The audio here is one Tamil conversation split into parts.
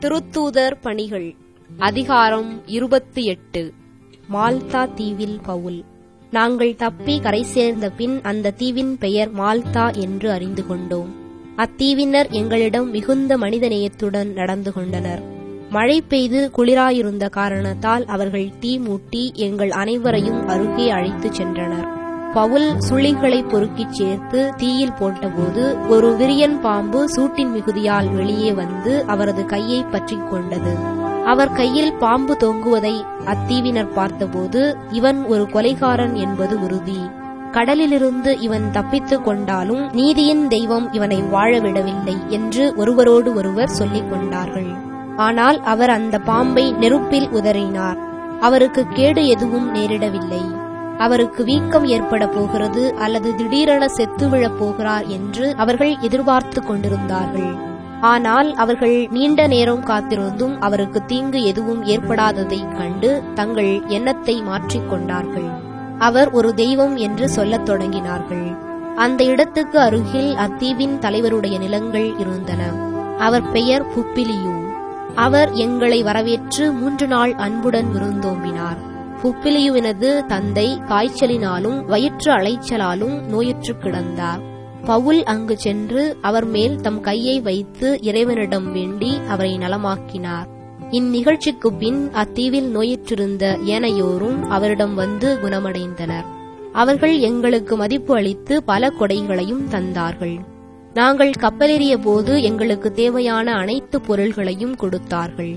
திருத்தூதர் பணிகள் அதிகாரம் இருபத்தி எட்டு மால்தா தீவில் பவுல் நாங்கள் தப்பி கரை சேர்ந்த பின் அந்த தீவின் பெயர் மால்தா என்று அறிந்து கொண்டோம் அத்தீவினர் எங்களிடம் மிகுந்த மனிதநேயத்துடன் நடந்து கொண்டனர் மழை பெய்து குளிராயிருந்த காரணத்தால் அவர்கள் தீ மூட்டி எங்கள் அனைவரையும் அருகே அழைத்துச் சென்றனர் பவுல் சுள்ளிகளை பொறுக்கிச் சேர்த்து தீயில் போட்டபோது ஒரு விரியன் பாம்பு சூட்டின் மிகுதியால் வெளியே வந்து அவரது கையை பற்றிக் கொண்டது அவர் கையில் பாம்பு தொங்குவதை அத்தீவினர் பார்த்தபோது இவன் ஒரு கொலைகாரன் என்பது உறுதி கடலிலிருந்து இவன் தப்பித்துக் கொண்டாலும் நீதியின் தெய்வம் இவனை வாழவிடவில்லை என்று ஒருவரோடு ஒருவர் சொல்லிக் கொண்டார்கள் ஆனால் அவர் அந்த பாம்பை நெருப்பில் உதறினார் அவருக்கு கேடு எதுவும் நேரிடவில்லை அவருக்கு வீக்கம் ஏற்பட போகிறது அல்லது திடீரென செத்து விழப் போகிறார் என்று அவர்கள் எதிர்பார்த்து கொண்டிருந்தார்கள் ஆனால் அவர்கள் நீண்ட நேரம் காத்திருந்தும் அவருக்கு தீங்கு எதுவும் ஏற்படாததைக் கண்டு தங்கள் எண்ணத்தை மாற்றிக் கொண்டார்கள் அவர் ஒரு தெய்வம் என்று சொல்லத் தொடங்கினார்கள் அந்த இடத்துக்கு அருகில் அத்தீவின் தலைவருடைய நிலங்கள் இருந்தன அவர் பெயர் புப்பிலியூ அவர் எங்களை வரவேற்று மூன்று நாள் அன்புடன் விருந்தோம்பினார் புப்பிலியுவினது தந்தை காய்ச்சலினாலும் வயிற்று அலைச்சலாலும் நோயுற்று கிடந்தார் பவுல் அங்கு சென்று அவர் மேல் தம் கையை வைத்து இறைவனிடம் வேண்டி அவரை நலமாக்கினார் இந்நிகழ்ச்சிக்கு பின் அத்தீவில் நோயுற்றிருந்த ஏனையோரும் அவரிடம் வந்து குணமடைந்தனர் அவர்கள் எங்களுக்கு மதிப்பு அளித்து பல கொடைகளையும் தந்தார்கள் நாங்கள் கப்பலேறிய போது எங்களுக்கு தேவையான அனைத்து பொருள்களையும் கொடுத்தார்கள்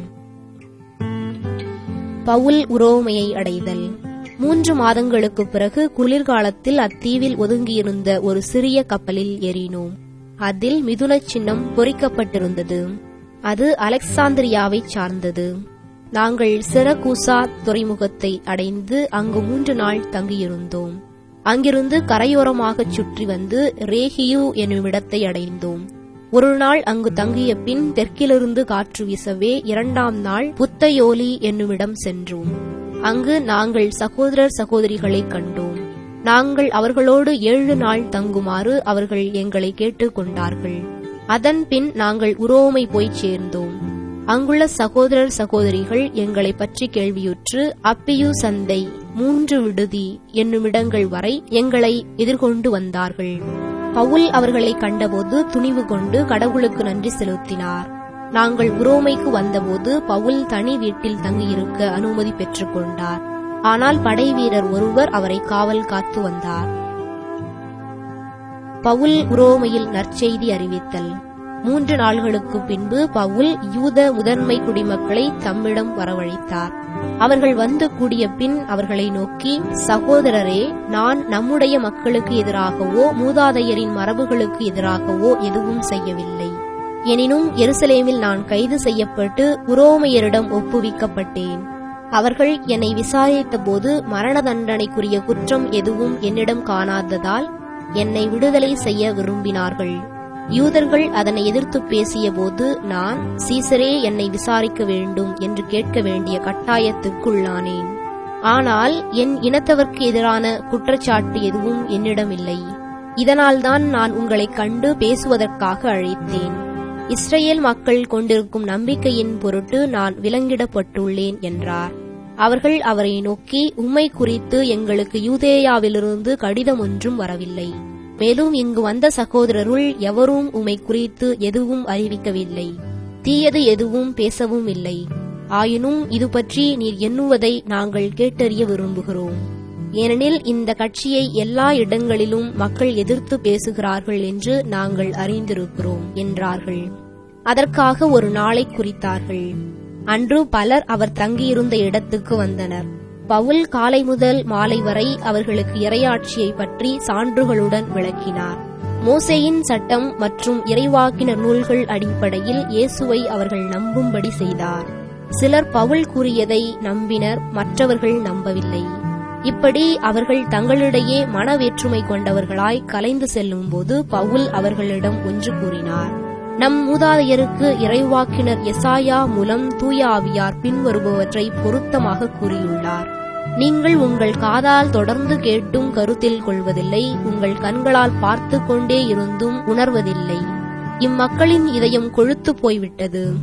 பவுல் உரோமையை அடைதல் மூன்று மாதங்களுக்கு பிறகு குளிர்காலத்தில் அத்தீவில் ஒதுங்கியிருந்த ஒரு சிறிய கப்பலில் ஏறினோம் அதில் மிதுன சின்னம் பொறிக்கப்பட்டிருந்தது அது அலெக்சாந்திரியாவைச் சார்ந்தது நாங்கள் சிறகூசா துறைமுகத்தை அடைந்து அங்கு மூன்று நாள் தங்கியிருந்தோம் அங்கிருந்து கரையோரமாகச் சுற்றி வந்து ரேகியு என்னும் இடத்தை அடைந்தோம் ஒரு நாள் அங்கு தங்கிய பின் தெற்கிலிருந்து காற்று வீசவே இரண்டாம் நாள் புத்தையோலி என்னுமிடம் சென்றோம் அங்கு நாங்கள் சகோதரர் சகோதரிகளை கண்டோம் நாங்கள் அவர்களோடு ஏழு நாள் தங்குமாறு அவர்கள் எங்களை கேட்டுக் கொண்டார்கள் அதன் பின் நாங்கள் உரோமை போய் சேர்ந்தோம் அங்குள்ள சகோதரர் சகோதரிகள் எங்களை பற்றி கேள்வியுற்று அப்பியு சந்தை மூன்று விடுதி என்னுமிடங்கள் வரை எங்களை எதிர்கொண்டு வந்தார்கள் பவுல் அவர்களை கண்டபோது துணிவு கொண்டு கடவுளுக்கு நன்றி செலுத்தினார் நாங்கள் உரோமைக்கு வந்தபோது பவுல் தனி வீட்டில் தங்கியிருக்க அனுமதி பெற்றுக் கொண்டார் ஆனால் படை வீரர் ஒருவர் அவரை காவல் காத்து வந்தார் பவுல் உரோமையில் நற்செய்தி அறிவித்தல் மூன்று நாள்களுக்கு பின்பு பவுல் யூத முதன்மை குடிமக்களை தம்மிடம் வரவழைத்தார் அவர்கள் வந்து கூடிய பின் அவர்களை நோக்கி சகோதரரே நான் நம்முடைய மக்களுக்கு எதிராகவோ மூதாதையரின் மரபுகளுக்கு எதிராகவோ எதுவும் செய்யவில்லை எனினும் எருசலேமில் நான் கைது செய்யப்பட்டு உரோமையரிடம் ஒப்புவிக்கப்பட்டேன் அவர்கள் என்னை விசாரித்த போது மரண தண்டனைக்குரிய குற்றம் எதுவும் என்னிடம் காணாததால் என்னை விடுதலை செய்ய விரும்பினார்கள் யூதர்கள் அதனை எதிர்த்து பேசிய போது நான் சீசரே என்னை விசாரிக்க வேண்டும் என்று கேட்க வேண்டிய கட்டாயத்துக்குள்ளானேன் ஆனால் என் இனத்தவர்க்கு எதிரான குற்றச்சாட்டு எதுவும் என்னிடம் இல்லை இதனால்தான் நான் உங்களைக் கண்டு பேசுவதற்காக அழைத்தேன் இஸ்ரேல் மக்கள் கொண்டிருக்கும் நம்பிக்கையின் பொருட்டு நான் விலங்கிடப்பட்டுள்ளேன் என்றார் அவர்கள் அவரை நோக்கி உம்மை குறித்து எங்களுக்கு யூதேயாவிலிருந்து கடிதம் ஒன்றும் வரவில்லை மேலும் இங்கு வந்த சகோதரருள் எவரும் உமை குறித்து எதுவும் அறிவிக்கவில்லை தீயது எதுவும் பேசவும் இல்லை ஆயினும் இது பற்றி நீர் எண்ணுவதை நாங்கள் கேட்டறிய விரும்புகிறோம் ஏனெனில் இந்த கட்சியை எல்லா இடங்களிலும் மக்கள் எதிர்த்து பேசுகிறார்கள் என்று நாங்கள் அறிந்திருக்கிறோம் என்றார்கள் அதற்காக ஒரு நாளை குறித்தார்கள் அன்று பலர் அவர் தங்கியிருந்த இடத்துக்கு வந்தனர் பவுல் காலை முதல் மாலை வரை அவர்களுக்கு இறையாட்சியை பற்றி சான்றுகளுடன் விளக்கினார் மோசேயின் சட்டம் மற்றும் இறைவாக்கின நூல்கள் அடிப்படையில் இயேசுவை அவர்கள் நம்பும்படி செய்தார் சிலர் பவுல் கூறியதை நம்பினர் மற்றவர்கள் நம்பவில்லை இப்படி அவர்கள் தங்களிடையே மன வேற்றுமை கொண்டவர்களாய் கலைந்து செல்லும்போது பவுல் அவர்களிடம் ஒன்று கூறினார் நம் மூதாதையருக்கு இறைவாக்கினர் எசாயா மூலம் தூய ஆவியார் பின்வருபவற்றை பொருத்தமாக கூறியுள்ளார் நீங்கள் உங்கள் காதால் தொடர்ந்து கேட்டும் கருத்தில் கொள்வதில்லை உங்கள் கண்களால் பார்த்து கொண்டே இருந்தும் உணர்வதில்லை இம்மக்களின் இதயம் கொழுத்து போய்விட்டது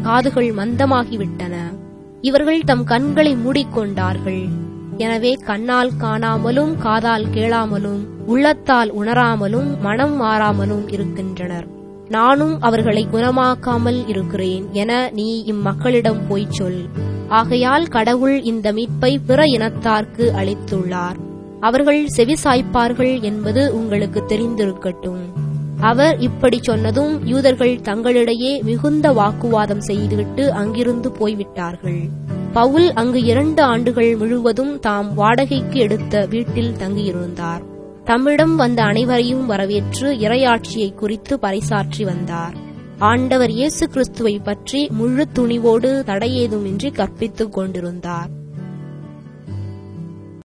காதுகள் மந்தமாகிவிட்டன இவர்கள் தம் கண்களை மூடிக்கொண்டார்கள் எனவே கண்ணால் காணாமலும் காதால் கேளாமலும் உள்ளத்தால் உணராமலும் மனம் மாறாமலும் இருக்கின்றனர் நானும் அவர்களை குணமாக்காமல் இருக்கிறேன் என நீ இம்மக்களிடம் போய்ச் சொல் ஆகையால் கடவுள் இந்த மீட்பை பிற இனத்தார்க்கு அளித்துள்ளார் அவர்கள் செவிசாய்ப்பார்கள் என்பது உங்களுக்கு தெரிந்திருக்கட்டும் அவர் இப்படி சொன்னதும் யூதர்கள் தங்களிடையே மிகுந்த வாக்குவாதம் செய்துவிட்டு அங்கிருந்து போய்விட்டார்கள் பவுல் அங்கு இரண்டு ஆண்டுகள் முழுவதும் தாம் வாடகைக்கு எடுத்த வீட்டில் தங்கியிருந்தார் தம்மிடம் வந்த அனைவரையும் வரவேற்று இறையாட்சியை குறித்து பறைசாற்றி வந்தார் ஆண்டவர் இயேசு கிறிஸ்துவை பற்றி முழு துணிவோடு தடையேதுமின்றி கற்பித்துக் கொண்டிருந்தார்